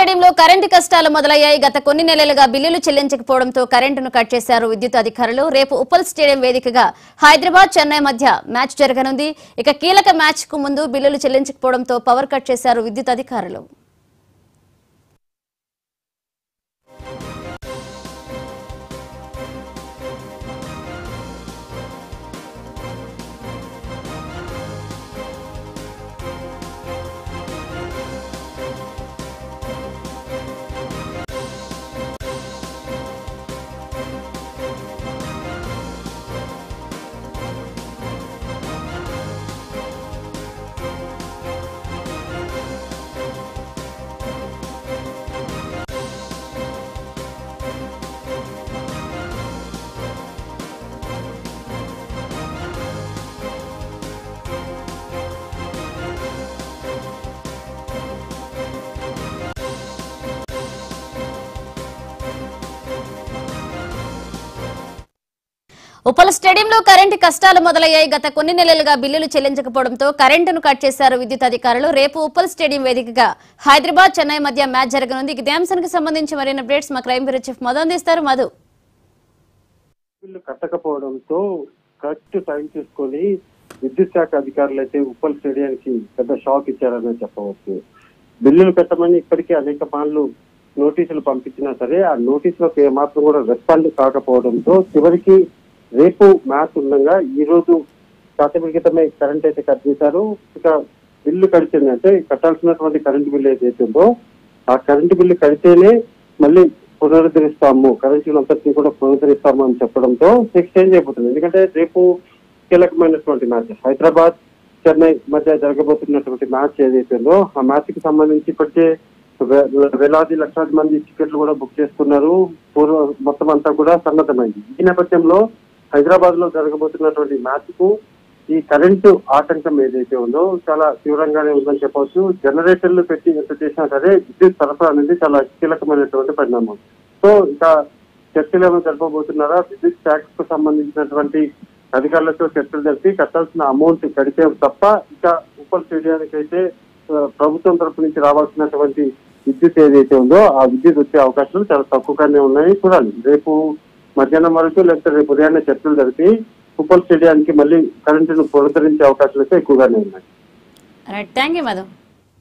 స్టేడియంలో కరెంటు కష్టాలు మొదలయ్యాయి గత కొన్ని నెలలుగా బిల్లులు చెల్లించకపోవడంతో కరెంటును కట్ చేశారు విద్యుత్ అధికారులు రేపు ఉప్పల్ స్టేడియం వేదికగా హైదరాబాద్ చెన్నై మధ్య మ్యాచ్ జరగనుంది ఇక కీలక మ్యాచ్ కు ముందు బిల్లులు చెల్లించకపోవడంతో పవర్ కట్ చేశారు విద్యుత్ అధికారులు ఉప్పల్ స్టేడియంలో కరెంటు కష్టాలు మొదలయ్యాయి గత కొన్ని నెలలుగా బిల్లులు చెల్లించకపోవడంతో కరెంటును కట్ చేశారు విద్యుత్ అధికారులు రేపు ఉప్పల్ స్టేడియం వేదికగా హైదరాబాద్ చెన్నై మధ్య మ్యాచ్ జరగనుంది ఇదే అంశానికి సంబంధించి మరిన్ని అప్డేట్స్ మా క్రైమ్ బ్యూరో చీఫ్ మధు అందిస్తారు మధు బిల్లు కట్టకపోవడంతో కరెక్ట్ టైం చూసుకొని విద్యుత్ శాఖ అధికారులు అయితే ఉప్పల్ స్టేడియానికి పెద్ద షాక్ ఇచ్చారనే చెప్పవచ్చు బిల్లులు కట్టమని ఇప్పటికే అనేక మార్లు నోటీసులు పంపించినా సరే ఆ నోటీసులకు ఏమాత్రం కూడా రెస్పాండ్ కాకపోవడంతో చివరికి రేపు మ్యాచ్ ఉండగా ఈ రోజు కాసేపటి క్రితమే కరెంట్ అయితే కట్ చేశారు ఇక బిల్లు కడిచింది అంటే కట్టాల్సినటువంటి కరెంట్ బిల్లు ఏదైతే ఉందో ఆ కరెంటు బిల్లు కడితేనే మళ్ళీ పునరుద్ధరిస్తాము కరెంటు అంతటిని కూడా పునరుద్ధరిస్తాము అని చెప్పడంతో ఎక్స్చేంజ్ అయిపోతుంది ఎందుకంటే రేపు కీలకమైనటువంటి మ్యాచ్ హైదరాబాద్ చెన్నై మధ్య జరగబోతున్నటువంటి మ్యాచ్ ఏదైతే ఉందో ఆ మ్యాచ్ కి సంబంధించి ఇప్పటికే వే- వేలాది లక్షలాది మంది టికెట్లు కూడా బుక్ చేసుకున్నారు పూర్వ మొత్తం అంతా కూడా సన్నద్ధమైంది ఈ నేపథ్యంలో హైదరాబాద్ లో జరగబోతున్నటువంటి మ్యాచ్ కు ఈ కరెంటు ఆటంకం ఏదైతే ఉందో చాలా తీవ్రంగానే ఉందని చెప్పవచ్చు జనరేటర్లు పెట్టి ఎంత చేసినా సరే విద్యుత్ సరఫరా అనేది చాలా కీలకమైనటువంటి పరిణామం సో ఇక చర్చలు ఏమైనా జరపబోతున్నారా విద్యుత్ ట్యాక్స్ కు సంబంధించినటువంటి అధికారులతో చర్చలు జరిపి కట్టాల్సిన అమౌంట్ కడితే తప్ప ఇక ఉప్పల్ స్టేడియానికి అయితే ఆ, ప్రభుత్వం తరపు నుంచి రావాల్సినటువంటి విద్యుత్ ఏదైతే ఉందో ఆ విద్యుత్ వచ్చే అవకాశాలు చాలా తక్కువగానే ఉన్నాయి చూడాలి రేపు మధ్యాహ్నం వరకు లేకపోతే రేపు ఉదయాన్నే చర్చలు జరిపి ఉప్పల్ స్టేడియానికి మళ్ళీ కరెంటును పునరుద్ధరించే అవకాశాలు అయితే ఎక్కువగానే ఉన్నాయి right thank you Madhu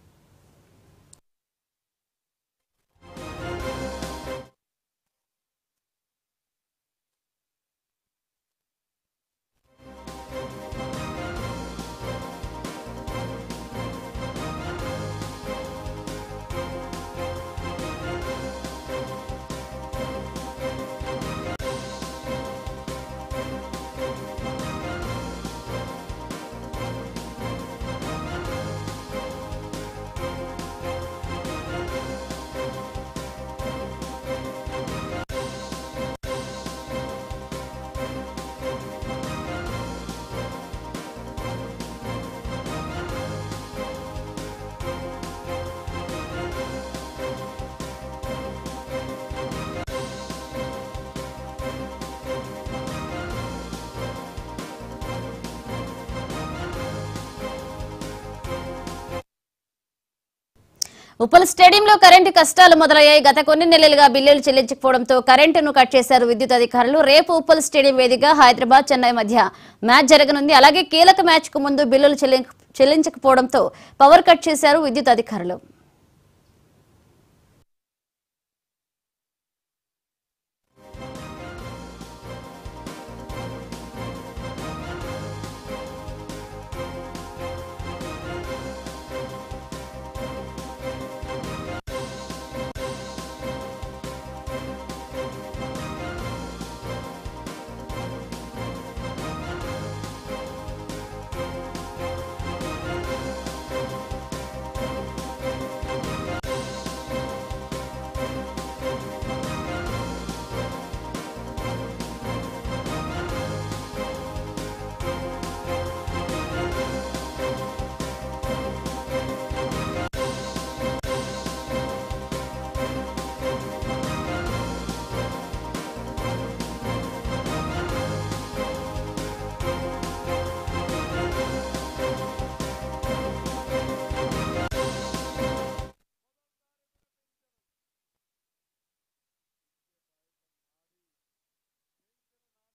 Uppal స్టేడియంలో కరెంటు కష్టాలు మొదలయ్యాయి గత కొన్ని నెలలుగా బిల్లులు చెల్లించకపోవడంతో కరెంటును కట్ చేశారు విద్యుత్ అధికారులు రేపు ఉప్పల్ స్టేడియం వేదికగా హైదరాబాద్ చెన్నై మధ్య మ్యాచ్ జరగనుంది అలాగే కీలక మ్యాచ్ కు ముందు బిల్లులు చెల్లించ- చెల్లించకపోవడంతో పవర్ కట్ చేశారు విద్యుత్ అధికారులు